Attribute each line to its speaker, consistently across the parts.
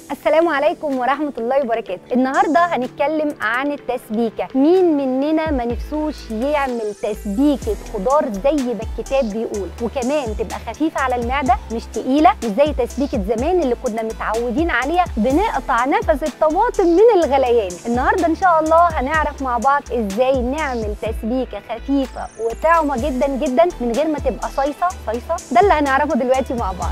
Speaker 1: السلام عليكم ورحمة الله وبركاته النهاردة هنتكلم عن التسبيكة مين مننا ما نفسوش يعمل تسبيكة خضار زي ما الكتاب بيقول وكمان تبقى خفيفة على المعدة مش تقيلة مش زي تسبيكة زمان اللي كنا متعودين عليها بنقطع نفس الطماطم من الغليان النهاردة ان شاء الله هنعرف مع بعض ازاي نعمل تسبيكة خفيفة وطعمة جدا جدا من غير ما تبقى صيصة صيصة ده اللي هنعرفه دلوقتي مع بعض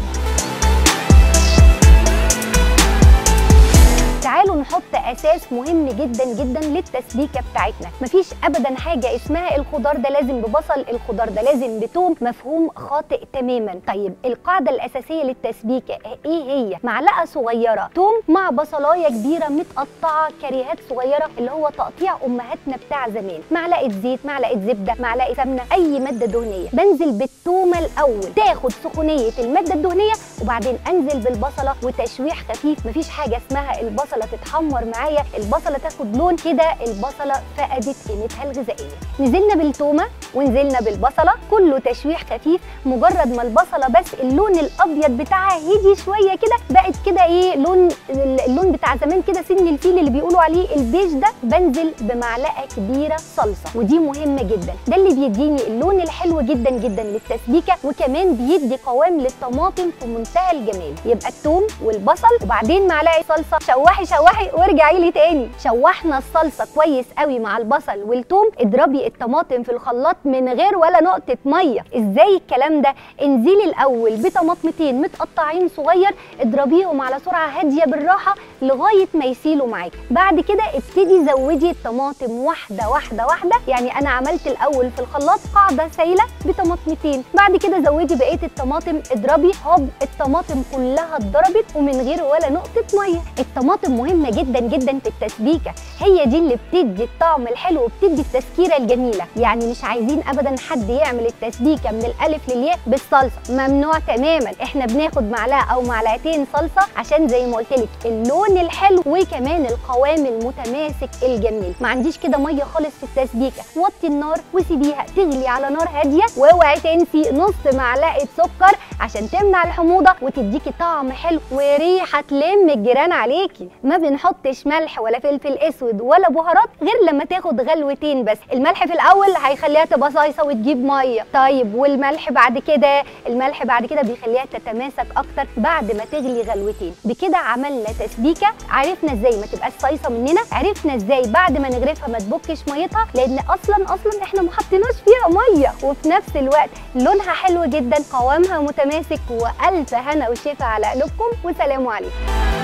Speaker 1: تعالوا نحط اساس مهم جدا جدا للتسبيكه بتاعتنا مفيش ابدا حاجه اسمها الخضار ده لازم ببصل الخضار ده لازم بتوم مفهوم خاطئ تماما طيب القاعده الاساسيه للتسبيكه ايه هي معلقه صغيره توم مع بصلايه كبيره متقطعه كريهات صغيره اللي هو تقطيع امهاتنا بتاع زمان معلقه زيت معلقه زبده معلقه سمنه اي ماده دهنيه بنزل بالتومه الاول تاخد سخونيه الماده الدهنيه وبعدين انزل بالبصله وتشويح خفيف مفيش حاجه اسمها البصله تتحمر معايا البصله تاخد لون كده البصله فقدت قيمتها الغذائيه نزلنا بالتومه ونزلنا بالبصله كله تشويح خفيف مجرد ما البصله بس اللون الابيض بتاعها هدي شويه كده بقت كده ايه لون اللون بتاع زمان كده سن الفيل اللي بيقولوا عليه البيج ده بنزل بمعلقه كبيره صلصه ودي مهمه جدا ده اللي بيديني اللون الحلو جدا جدا للتسبيكه وكمان بيدي قوام للطماطم في منتهى الجمال يبقى التوم والبصل وبعدين معلقه صلصه شوحي شوحي وارجعي لي تاني شوحنا الصلصه كويس قوي مع البصل والثوم اضربي الطماطم في الخلاط من غير ولا نقطه ميه ازاي الكلام ده انزلي الاول بطماطمتين متقطعين صغير اضربيهم على سرعه هاديه بالراحه لغايه ما يسيلوا معاكي بعد كده ابتدي زودي الطماطم واحده واحده واحده يعني انا عملت الاول في الخلاط قاعده سايله بطماطمتين بعد كده زودي بقيه الطماطم اضربي هوب الطماطم كلها اتضربت ومن غير ولا نقطه ميه الطماطم مهمه جدا جدا في التسبيكه هي دي اللي بتدي الطعم الحلو وبتدي التسكيره الجميله يعني مش عايزين ابدا حد يعمل التسبيكه من الالف للياء بالصلصه ممنوع تماما احنا بناخد معلقه او معلقتين صلصه عشان زي ما قلت لك اللون الحلو وكمان القوام المتماسك الجميل ما عنديش كده ميه خالص في التسبيكه وطي النار وسيبيها تغلي على نار هاديه واوعي تنسي نص معلقه سكر عشان تمنع الحموضه وتديكي طعم حلو وريحه تلم الجيران عليكي ما بنحطش ملح ولا فلفل اسود ولا بهارات غير لما تاخد غلوتين بس الملح في الاول هيخليها تبقى صايصه وتجيب ميه طيب والملح بعد كده الملح بعد كده بيخليها تتماسك اكتر بعد ما تغلي غلوتين بكده عملنا تسبيكه عرفنا ازاي ما تبقاش صايصه مننا عرفنا ازاي بعد ما نغرفها ما تبكش ميتها لان اصلا اصلا احنا ما حطيناش فيها ميه وفي نفس الوقت لونها حلو جدا قوامها متماسك والف هنا وشفا على قلوبكم وسلام عليكم